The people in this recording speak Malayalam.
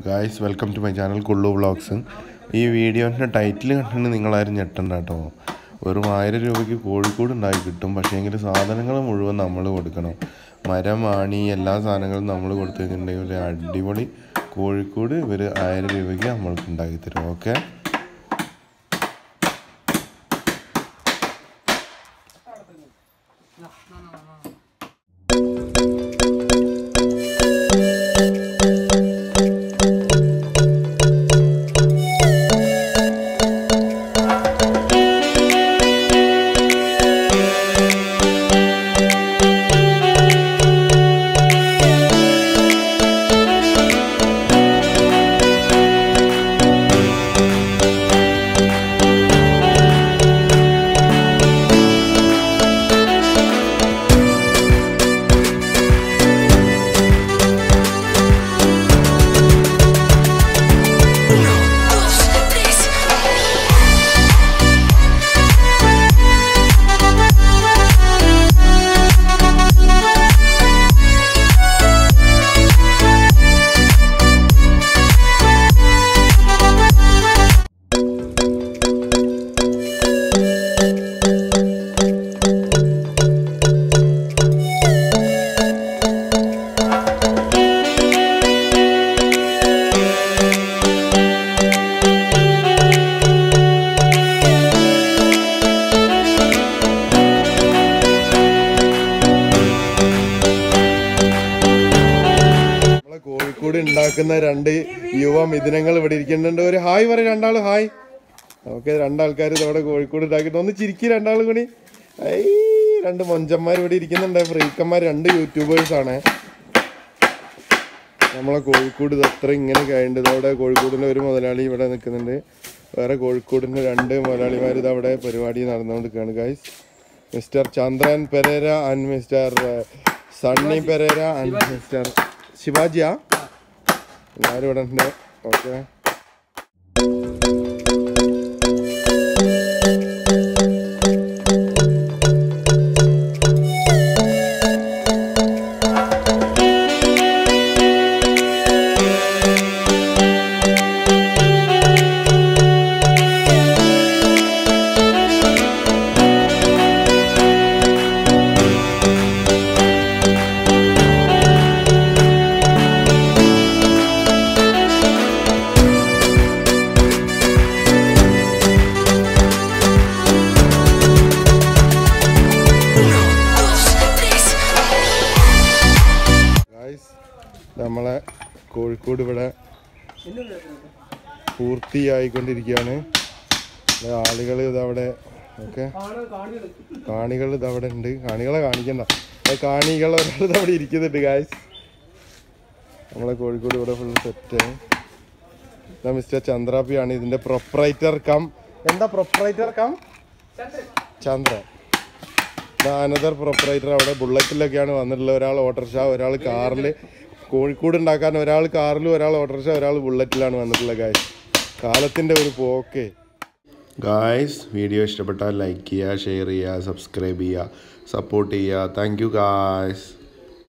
guys welcome to my channel Kullu vlogs ഈ വീഡിയോൻ്റെ ടൈറ്റിൽ കണ്ടിട്ട് നിങ്ങളാരും ഞെട്ടണ്ട കേട്ടോ വെറും ആയിരം രൂപയ്ക്ക് കോഴിക്കോട് ഉണ്ടാക്കി കിട്ടും പക്ഷേ എങ്കിൽ സാധനങ്ങൾ മുഴുവൻ നമ്മൾ കൊടുക്കണം മരം ആണി എല്ലാ സാധനങ്ങളും നമ്മൾ കൊടുത്തു കഴിഞ്ഞിട്ടുണ്ടെങ്കിൽ ഒരു അടിപൊളി കോഴിക്കോട് ഇവർ ആയിരം രൂപയ്ക്ക് നമ്മൾക്ക് ഉണ്ടാക്കി തരും ഓക്കെ നമ്മളെ കോഴിക്കോട് ഉണ്ടാക്കുന്ന രണ്ട് യുവ മിഥുനങ്ങൾ ഇവിടെ ഇരിക്കുന്നുണ്ട് ഒരു ഹായ് പറയും രണ്ടാള് ഹായ് ഓക്കെ രണ്ടാൾക്കാർ ഇതവിടെ കോഴിക്കോട് ഉണ്ടാക്കിയിട്ട് ഒന്ന് ചിരിക്കി രണ്ടാളും കൂടി ഐ രണ്ട് മൊഞ്ചന്മാർ ഇവിടെ ഇരിക്കുന്നുണ്ട് ഫ്രീക്കന്മാർ രണ്ട് യൂട്യൂബേഴ്സ് ആണ് നമ്മളെ കോഴിക്കോട് ഇത് അത്ര ഇങ്ങനെ കഴിയേണ്ടത് അവിടെ കോഴിക്കോടിൻ്റെ ഒരു മുതലാളി ഇവിടെ നിൽക്കുന്നുണ്ട് വേറെ കോഴിക്കോടിൻ്റെ രണ്ട് മുതലാളിമാർ ഇത് അവിടെ പരിപാടി നടന്നുകൊണ്ടിരിക്കുകയാണ് guys mister Chandran Perera and mister Sunny Perera and mister ശിവാജിയാ എല്ലാവരും ഇവിടെ ഉണ്ട് ഓക്കെ ഗായ്സ് നമ്മളെ കോഴിക്കോട് ഇവിടെ പൂർത്തിയായിക്കൊണ്ടിരിക്കുകയാണ് ആളുകൾ ഇതവിടെ ഓക്കെ കാണികൾ ഇതവിടെ ഉണ്ട് കാണികളെ കാണിക്കണ്ട അത് കാണികൾ ഒരാൾ ഇതവിടെ ഇരിക്കുന്നുണ്ട് ഗായ്സ് നമ്മളെ കോഴിക്കോട് ഇവിടെ ഫുൾ സെറ്റ് ഇതാ മിസ്റ്റർ ചന്ദ്രാപ്പിയാണ് ഇതിന്റെ പ്രൊപ്പറേറ്റർ കം എന്താ proprietor cum Chandran another proprietor അവിടെ ബുള്ളറ്റിലൊക്കെയാണ് വന്നിട്ടുള്ളത് ഒരാൾ ഓട്ടോറിക്ഷ ഒരാൾ കാറിൽ കോഴിക്കോട് ഉണ്ടാക്കാൻ ഒരാൾ കാറിലും ഒരാൾ ഓട്ടോറിക്ഷ ഒരാൾ ബുള്ളറ്റിലാണ് വന്നിട്ടുള്ളത് ഗായ്സ് കാലത്തിൻ്റെ ഒരു പോക്ക് ഗായ്സ് വീഡിയോ ഇഷ്ടപ്പെട്ടാൽ ലൈക്ക് ചെയ്യുക ഷെയർ ചെയ്യുക സബ്സ്ക്രൈബ് ചെയ്യുക സപ്പോർട്ട് ചെയ്യുക താങ്ക് യു ഗായ്സ്